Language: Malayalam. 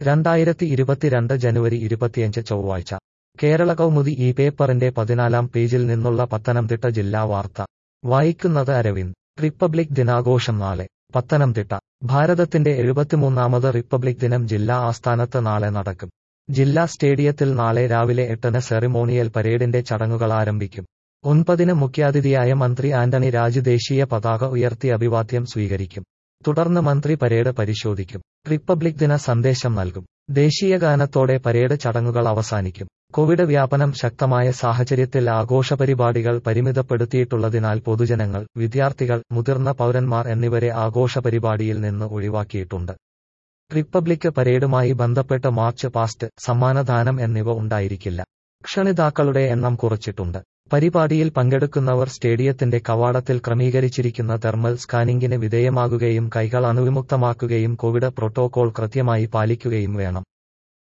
രണ്ടായിരത്തി ഇരുപത്തിരണ്ട് ജനുവരി ഇരുപത്തിയഞ്ച് ചൊവ്വാഴ്ച കേരള കൗമുദി ഈ പേപ്പറിന്റെ പതിനാലാം പേജിൽ നിന്നുള്ള പത്തനംതിട്ട ജില്ലാ വാർത്ത വായിക്കുന്നത് അരവിന്ദ് റിപ്പബ്ലിക് ദിനാഘോഷം നാളെ പത്തനംതിട്ട ഭാരതത്തിന്റെ എഴുപത്തിമൂന്നാമത് റിപ്പബ്ലിക് ദിനം ജില്ലാ ആസ്ഥാനത്ത് നാളെ നടക്കും ജില്ലാ സ്റ്റേഡിയത്തിൽ നാളെ രാവിലെ എട്ടിന് സെറിമോണിയൽ പരേഡിന്റെ ചടങ്ങുകൾ ആരംഭിക്കും ഒൻപതിന് മുഖ്യാതിഥിയായ മന്ത്രി ആന്റണി രാജ് ദേശീയ പതാക ഉയർത്തി അഭിവാദ്യം സ്വീകരിക്കും തുടർന്ന് മന്ത്രി പരേഡ് പരിശോധിക്കും റിപ്പബ്ലിക് ദിന സന്ദേശം നൽകും ദേശീയ ഗാനത്തോടെ പരേഡ് ചടങ്ങുകൾ അവസാനിക്കും കോവിഡ് വ്യാപനം ശക്തമായ സാഹചര്യത്തിൽ ആഘോഷപരിപാടികൾ പരിമിതപ്പെടുത്തിയിട്ടുള്ളതിനാൽ പൊതുജനങ്ങൾ വിദ്യാർത്ഥികൾ മുതിർന്ന പൗരന്മാർ എന്നിവരെ ആഘോഷപരിപാടിയിൽ നിന്ന് ഒഴിവാക്കിയിട്ടുണ്ട് റിപ്പബ്ലിക് പരേഡുമായി ബന്ധപ്പെട്ട് മാർച്ച് പാസ്റ്റ് സമ്മാനദാനം എന്നിവ ഉണ്ടായിരിക്കില്ല ക്ഷണിതാക്കളുടെ എണ്ണം കുറച്ചിട്ടുണ്ട് പരിപാടിയിൽ പങ്കെടുക്കുന്നവർ സ്റ്റേഡിയത്തിന്റെ കവാടത്തിൽ ക്രമീകരിച്ചിരിക്കുന്ന തെർമൽ സ്കാനിംഗിന് വിധേയമാകുകയും കൈകൾ അണുവിമുക്തമാക്കുകയും കോവിഡ് പ്രോട്ടോകോൾ കൃത്യമായി പാലിക്കുകയും വേണം